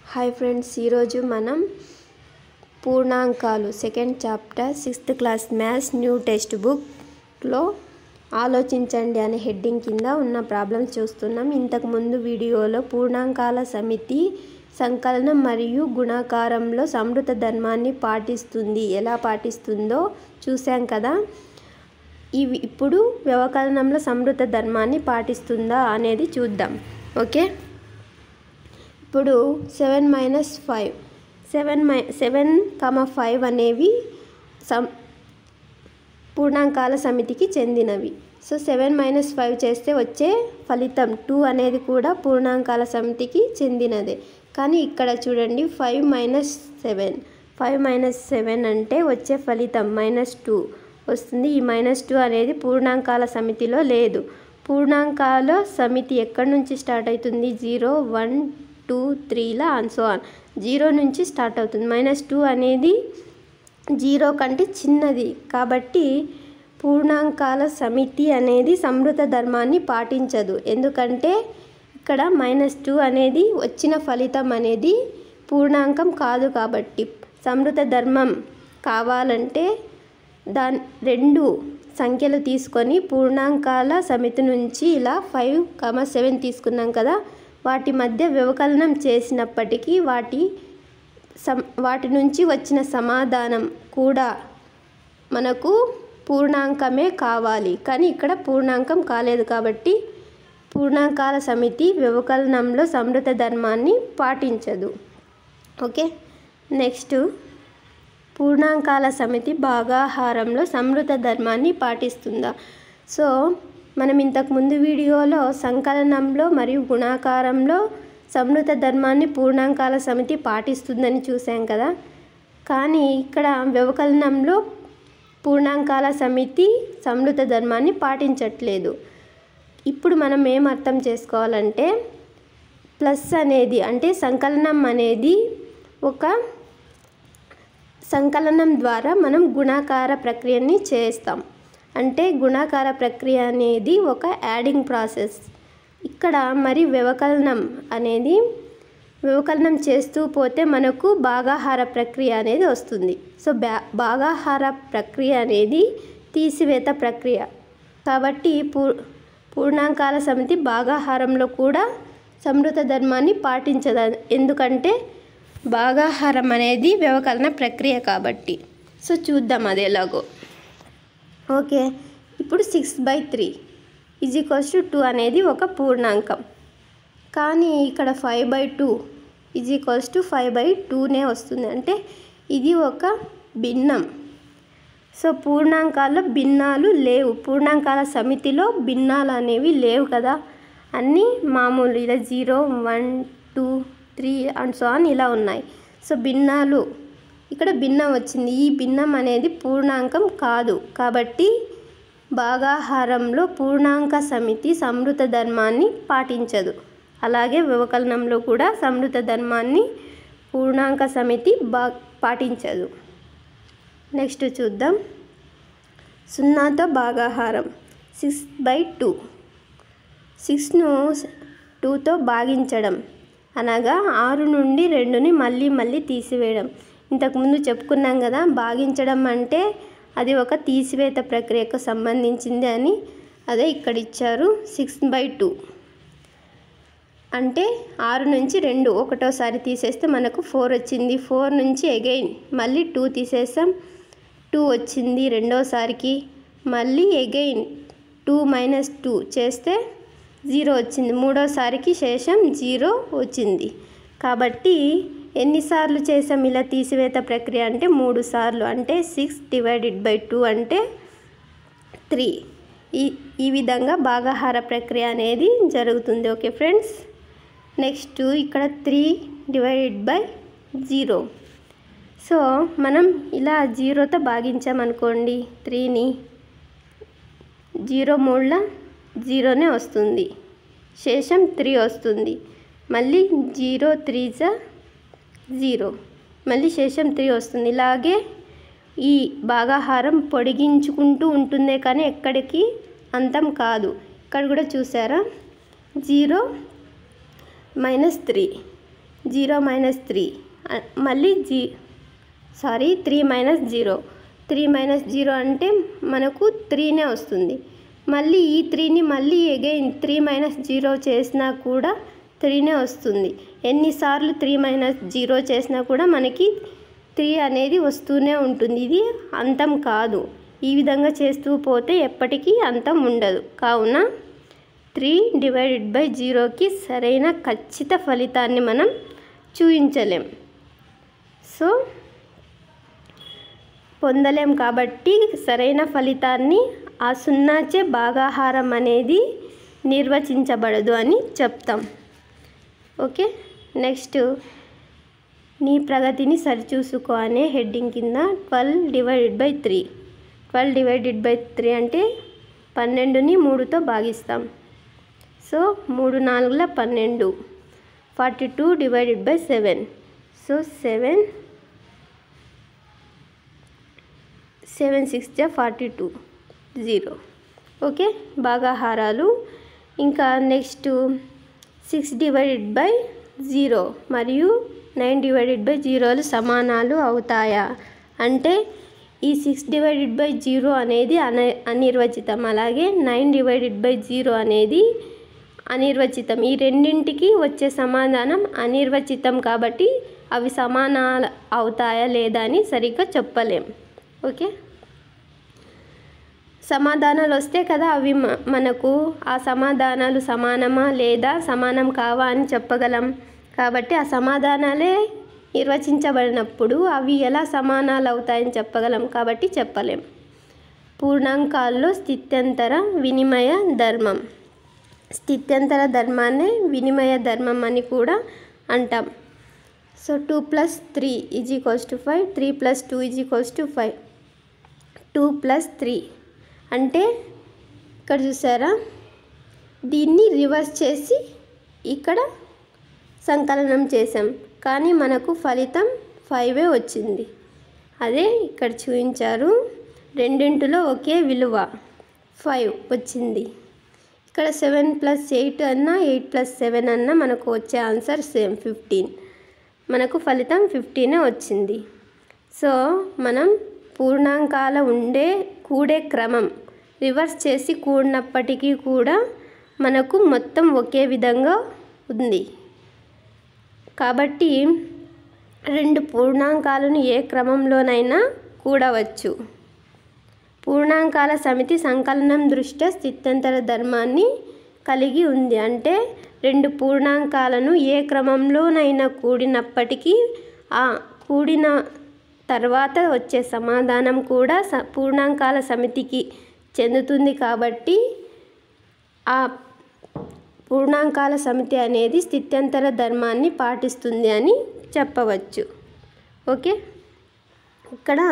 hi friends ఈరోజు మనం పూర్ణాంకాలు second chapter sixth class maths new text బుక్లో ఆలోచించండి అనే హెడ్డింగ్ కింద ఉన్న ప్రాబ్లమ్స్ చూస్తున్నాం ఇంతకు ముందు వీడియోలో పూర్ణాంకాల సమితి సంకలనం మరియు గుణాకారంలో సమృత ధర్మాన్ని పాటిస్తుంది ఎలా పాటిస్తుందో చూసాం కదా ఇవి ఇప్పుడు వ్యవకలనంలో సమృత ధర్మాన్ని పాటిస్తుందా అనేది చూద్దాం ఓకే ఇప్పుడు సెవెన్ మైనస్ ఫైవ్ సెవెన్ మై సెవెన్ కమ ఫైవ్ అనేవి సం పూర్ణాంకాల సమితికి చెందినవి సో సెవెన్ మైనస్ ఫైవ్ చేస్తే వచ్చే ఫలితం టూ అనేది కూడా పూర్ణాంకాల సమితికి చెందినదే కానీ ఇక్కడ చూడండి five minus seven five minus seven అంటే వచ్చే ఫలితం మైనస్ టూ వస్తుంది ఈ మైనస్ టూ అనేది పూర్ణాంకాల సమితిలో లేదు పూర్ణాంకాల సమితి ఎక్కడి నుంచి స్టార్ట్ అవుతుంది జీరో వన్ టూ త్రీలా అండ్ సో ఆన్ జీరో నుంచి స్టార్ట్ అవుతుంది మైనస్ టూ అనేది జీరో కంటే చిన్నది కాబట్టి పూర్ణాంకాల సమితి అనేది సమృత ధర్మాన్ని పాటించదు ఎందుకంటే ఇక్కడ మైనస్ టూ అనేది వచ్చిన ఫలితం అనేది పూర్ణాంకం కాదు కాబట్టి సమృత ధర్మం కావాలంటే దాని రెండు సంఖ్యలు తీసుకొని పూర్ణాంకాల సమితి నుంచి ఇలా ఫైవ్ కమ సెవెన్ తీసుకున్నాం కదా వాటి మధ్య వ్యవకలనం చేసినప్పటికీ వాటి సం వాటి నుంచి వచ్చిన సమాధానం కూడా మనకు పూర్ణాంకమే కావాలి కానీ ఇక్కడ పూర్ణాంకం కాలేదు కాబట్టి పూర్ణాంకాల సమితి వ్యవకలనంలో సమృత ధర్మాన్ని పాటించదు ఓకే నెక్స్ట్ పూర్ణాంకాల సమితి భాగాహారంలో సమృత ధర్మాన్ని పాటిస్తుందా సో మనం ఇంతకుముందు వీడియోలో సంకలనంలో మరియు గుణాకారంలో సమృత ధర్మాన్ని పూర్ణాంకాల సమితి పాటిస్తుందని చూసాం కదా కానీ ఇక్కడ వ్యవకలనంలో పూర్ణాంకాల సమితి సమృత ధర్మాన్ని పాటించట్లేదు ఇప్పుడు మనం ఏం అర్థం చేసుకోవాలంటే ప్లస్ అనేది అంటే సంకలనం అనేది ఒక సంకలనం ద్వారా మనం గుణాకార ప్రక్రియని చేస్తాం అంటే గుణాకార ప్రక్రియ అనేది ఒక యాడింగ్ ప్రాసెస్ ఇక్కడ మరి వ్యవకలనం అనేది వ్యవకలనం చేస్తూ పోతే మనకు భాగాహార ప్రక్రియ అనేది వస్తుంది సో బ్యా భాగాహార ప్రక్రియ అనేది తీసివేత ప్రక్రియ కాబట్టి పూ పూర్ణాంకాల సమితి భాగాహారంలో కూడా సమృత ధర్మాన్ని పాటించదు ఎందుకంటే భాగాహారం అనేది వ్యవకలన ప్రక్రియ కాబట్టి సో చూద్దాం అది ఎలాగో ఓకే ఇప్పుడు six by three is equals to two అనేది ఒక పూర్ణాంకం కానీ ఇక్కడ five by two is equals to five by టూనే వస్తుంది అంటే ఇది ఒక భిన్నం సో పూర్ణాంకాల్లో భిన్నాలు లేవు పూర్ణాంకాల సమితిలో భిన్నాలు అనేవి లేవు కదా అన్నీ మామూలు ఇలా zero one two three and so on ఇలా ఉన్నాయి సో భిన్నాలు ఇక్కడ భిన్నం వచ్చింది ఈ భిన్నం అనేది పూర్ణాంకం కాదు కాబట్టి భాగాహారంలో పూర్ణాంక సమితి సమృత ధర్మాన్ని పాటించదు అలాగే వ్యవకలనంలో కూడా సమృత ధర్మాన్ని పూర్ణాంక సమితి బా పాటించదు నెక్స్ట్ చూద్దాం సున్నాతో భాగాహారం సిక్స్ బై టూ సిక్స్ను టూతో భాగించడం అనగా ఆరు నుండి రెండుని మళ్ళీ మళ్ళీ తీసివేయడం ఇంతకుముందు చెప్పుకున్నాం కదా భాగించడం అంటే అది ఒక తీసివేత ప్రక్రియకు సంబంధించింది అని అదే ఇక్కడ ఇచ్చారు సిక్స్ బై టూ అంటే ఆరు నుంచి రెండు ఒకటోసారి తీసేస్తే మనకు ఫోర్ వచ్చింది ఫోర్ నుంచి అగైన్ మళ్ళీ టూ తీసేసాం టూ వచ్చింది రెండోసారికి మళ్ళీ అగైన్ టూ మైనస్ టూ చేస్తే జీరో వచ్చింది మూడోసారికి శేషం జీరో వచ్చింది కాబట్టి ఎన్నిసార్లు చేసాం ఇలా తీసివేత ప్రక్రియ అంటే మూడు సార్లు అంటే సిక్స్ డివైడెడ్ బై టూ అంటే త్రీ ఈ ఈ విధంగా భాగాహార ప్రక్రియ అనేది జరుగుతుంది ఓకే ఫ్రెండ్స్ నెక్స్ట్ ఇక్కడ three divided by zero so మనం ఇలా జీరోతో భాగించామనుకోండి త్రీని జీరో మూడుల జీరోనే వస్తుంది శేషం త్రీ వస్తుంది మళ్ళీ జీరో త్రీ జా జీరో మళ్ళీ శేషం త్రీ వస్తుంది ఇలాగే ఈ భాగాహారం పొడిగించుకుంటూ ఉంటుందే కానీ ఎక్కడికి అంతం కాదు ఇక్కడ కూడా చూసారా zero minus three zero minus three మళ్ళీ జీ sorry three minus zero three minus zero అంటే మనకు త్రీనే వస్తుంది మళ్ళీ ఈ త్రీని మళ్ళీ అగైన్ త్రీ మైనస్ జీరో చేసినా కూడా త్రీనే వస్తుంది ఎన్నిసార్లు త్రీ మైనస్ జీరో చేసినా కూడా మనకి త్రీ అనేది వస్తూనే ఉంటుంది ఇది అంతం కాదు ఈ విధంగా చేస్తూ పోతే ఎప్పటికీ అంతం ఉండదు కావున త్రీ డివైడెడ్ బై జీరోకి సరైన ఖచ్చిత ఫలితాన్ని మనం చూపించలేం సో పొందలేం కాబట్టి సరైన ఫలితాన్ని ఆ సున్నాచే భాగాహారం అనేది నిర్వచించబడదు అని చెప్తాం ఓకే నెక్స్ట్ నీ ప్రగతిని సరిచూసుకో అనే హెడ్డింగ్ కింద twelve divided by three twelve divided by three అంటే పన్నెండుని మూడుతో భాగిస్తాం సో మూడు నాలుగుల పన్నెండు forty two divided by seven so seven seven six జా ఫార్టీ టూ జీరో ఓకే భాగాహారాలు ఇంకా next six divided by zero మరియు నైన్ డివైడెడ్ బై జీరోలు సమానాలు అవుతాయా అంటే ఈ సిక్స్ డివైడెడ్ బై జీరో అనేది అన అనిర్వచితం అలాగే నైన్ డివైడెడ్ బై జీరో అనేది అనిర్వచితం ఈ రెండింటికి వచ్చే సమాధానం అనిర్వచితం కాబట్టి అవి సమానాలు అవుతాయా లేదా అని సరిగ్గా చెప్పలేం ఓకే సమాధానాలు వస్తే కదా అవి మ- మనకు ఆ సమాధానాలు సమానమా లేదా సమానం కావా అని చెప్పగలం కాబట్టి ఆ సమాధానాలే నిర్వచించబడినప్పుడు అవి ఎలా సమానాలు అవుతాయని చెప్పగలం కాబట్టి చెప్పలేం పూర్ణాంకాల్లో స్థిత్యంతర వినిమయ ధర్మం స్థిత్యంతర ధర్మాన్నే వినిమయ ధర్మం అని కూడా అంటాం so two plus three is equals to five three plus two is equals to five two plus three అంటే ఇక్కడ చూసారా దీన్ని రివర్స్ చేసి ఇక్కడ సంకలనం చేసాం కానీ మనకు ఫలితం ఫైవే వచ్చింది అదే ఇక్కడ చూపించారు రెండింటిలో ఒకే విలువ ఫైవ్ వచ్చింది ఇక్కడ సెవెన్ ప్లస్ ఎయిట్ అన్నా ఎయిట్ ప్లస్ సెవెన్ అన్నా మనకు వచ్చే ఆన్సర్ సేమ్ ఫిఫ్టీన్ మనకు ఫలితం ఫిఫ్టీనే వచ్చింది సో మనం పూర్ణాంకాల ఉండే కూడే క్రమం రివర్స్ చేసి కూడినప్పటికీ కూడా మనకు మొత్తం ఒకే విధంగా ఉంది కాబట్టి రెండు పూర్ణాంకాలను ఏ క్రమంలోనైనా కూడవచ్చు పూర్ణాంకాల సమితి సంకలనం దృష్ట్యా స్థిత్యంతర ధర్మాన్ని కలిగి ఉంది అంటే రెండు పూర్ణాంకాలను ఏ క్రమంలోనైనా కూడినప్పటికీ ఆ కూడిన తర్వాత వచ్చే సమాధానం కూడా స పూర్ణాంకాల సమితికి చెందుతుంది కాబట్టి ఆ పూర్ణాంకాల సమితి అనేది స్థిత్యంతర ధర్మాన్ని పాటిస్తుంది అని చెప్పవచ్చు ఓకే ఇక్కడ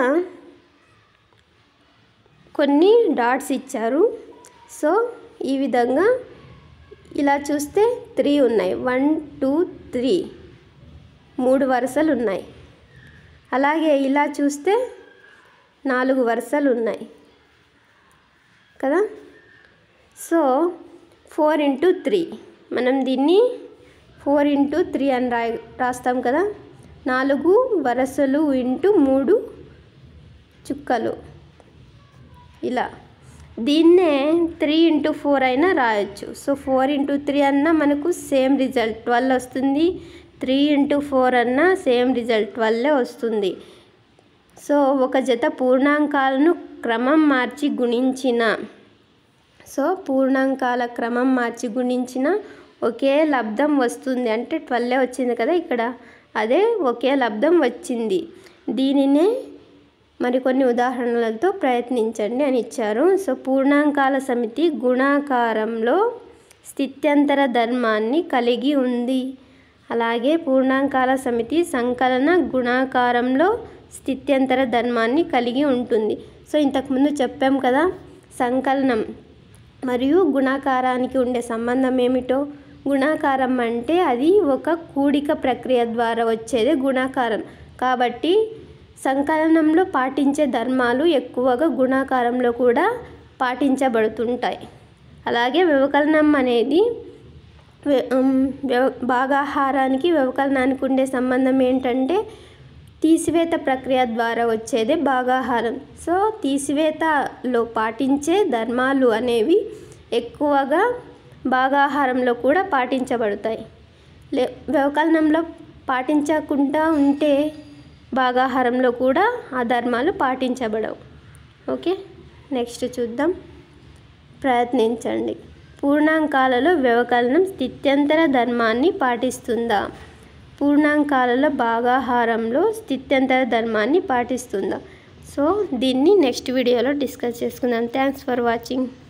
కొన్ని డాట్స్ ఇచ్చారు సో ఈ విధంగా ఇలా చూస్తే త్రీ ఉన్నాయి వన్ టూ త్రీ మూడు వరుసలు ఉన్నాయి అలాగే ఇలా చూస్తే నాలుగు వరుసలు ఉన్నాయి కదా సో ఫోర్ ఇంటూ త్రీ మనం దీన్ని ఫోర్ ఇంటూ త్రీ అని రా రాస్తాం కదా నాలుగు వరసలు ఇంటూ మూడు చుక్కలు ఇలా దీన్నే త్రీ ఇంటూ ఫోర్ అయినా రాయొచ్చు సో ఫోర్ ఇంటూ త్రీ అన్నా మనకు సేమ్ రిజల్ట్ ట్వెల్వ్ వస్తుంది త్రీ ఇంటూ ఫోర్ అన్నా సేమ్ రిజల్ట్ ట్వెల్వే వస్తుంది సో ఒక జత పూర్ణాంకాలను క్రమం మార్చి గుణించిన సో పూర్ణాంకాల క్రమం మార్చి గుణించిన ఒకే లబ్ధం వస్తుంది అంటే ట్వెల్వే వచ్చింది కదా ఇక్కడ అదే ఒకే లబ్ధం వచ్చింది దీనినే మరికొన్ని ఉదాహరణలతో ప్రయత్నించండి అని ఇచ్చారు సో పూర్ణాంకాల సమితి గుణాకారంలో స్థిత్యంతర ధర్మాన్ని కలిగి ఉంది అలాగే పూర్ణాంకాల సమితి సంకలన గుణాకారంలో స్థిత్యంతర ధర్మాన్ని కలిగి ఉంటుంది సో ఇంతకుముందు చెప్పాం కదా సంకలనం మరియు గుణాకారానికి ఉండే సంబంధం ఏమిటో గుణాకారం అంటే అది ఒక కూడిక ప్రక్రియ ద్వారా వచ్చేదే గుణాకారం కాబట్టి సంకలనంలో పాటించే ధర్మాలు ఎక్కువగా గుణాకారంలో కూడా పాటించబడుతుంటాయి అలాగే వ్యవకలనం అనేది వ్య- ఉమ్, వ్యవ భాగాహారానికి వ్యవకలనానికి ఉండే సంబంధం ఏంటంటే తీసివేత ప్రక్రియ ద్వారా వచ్చేదే భాగాహారం సో తీసివేతలో పాటించే ధర్మాలు అనేవి ఎక్కువగా భాగాహారంలో కూడా పాటించబడతాయి లే వ్యవకలనంలో పాటించకుండా ఉంటే భాగాహారంలో కూడా ఆ ధర్మాలు పాటించబడవు ఓకే నెక్స్ట్ చూద్దాం ప్రయత్నించండి పూర్ణాంకాలలో వ్యవకలనం స్థిత్యంతర ధర్మాన్ని పాటిస్తుందా పూర్ణాంకాలలో భాగాహారంలో స్థిత్యంతర ధర్మాన్ని పాటిస్తుందా సో దీన్ని నెక్స్ట్ వీడియోలో డిస్కస్ చేసుకుందాం థ్యాంక్స్ ఫర్ వాచింగ్